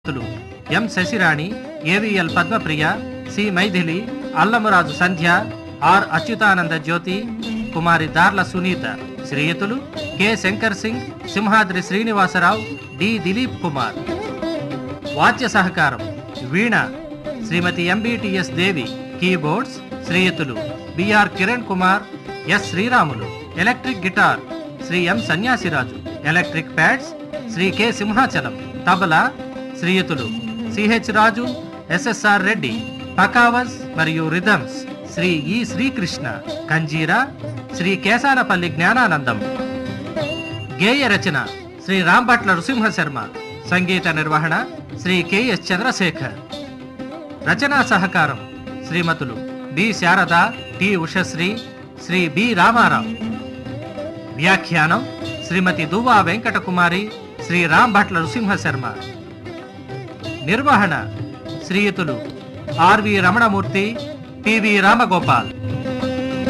తులు M Sasirani AVL Padmapriya C Mythili Allamuraju Sandhya R Achyutananda Jyothi Kumari Darla Sunitha శ్రీయుతులు K Shankar Singh Simhadri Srinivasarao D Dilip Kumar వాద్య సహకారం వీణ శ్రీమతి ఎంబిటిఎస్ దేవి కీబోర్డ్స్ శ్రీయుతులు BR Kiran Kumar S Sriramulu electric guitar Shri M Sanyasiraju electric pads Shri K Simhachalam tabla శ్రీయుతులు CH Raju SSR Reddy పకావస్ మరియు రిథమ్స్ శ్రీ ఈ శ్రీకృష్ణ కంజీరా శ్రీ కేసానపల్లి జ్ఞానానందం గేయ రచన శ్రీ రాంభట్ల నృసింహ శర్మ సంగీత నిర్వహణ శ్రీ కెఎస్ చంద్రశేఖర్ రచనా సహకారం శ్రీమతులు B Sharada T Ushashri Shri B Ramarao వ్యాఖ్యానం శ్రీమతి దువ్వా వెంకటకుమారి శ్రీ రాంభట్ల నృసింహ శర్మ నిర్వహణ శ్రీయుతులు ఆర్వి రమణమూర్తి పివి రామగోపాల్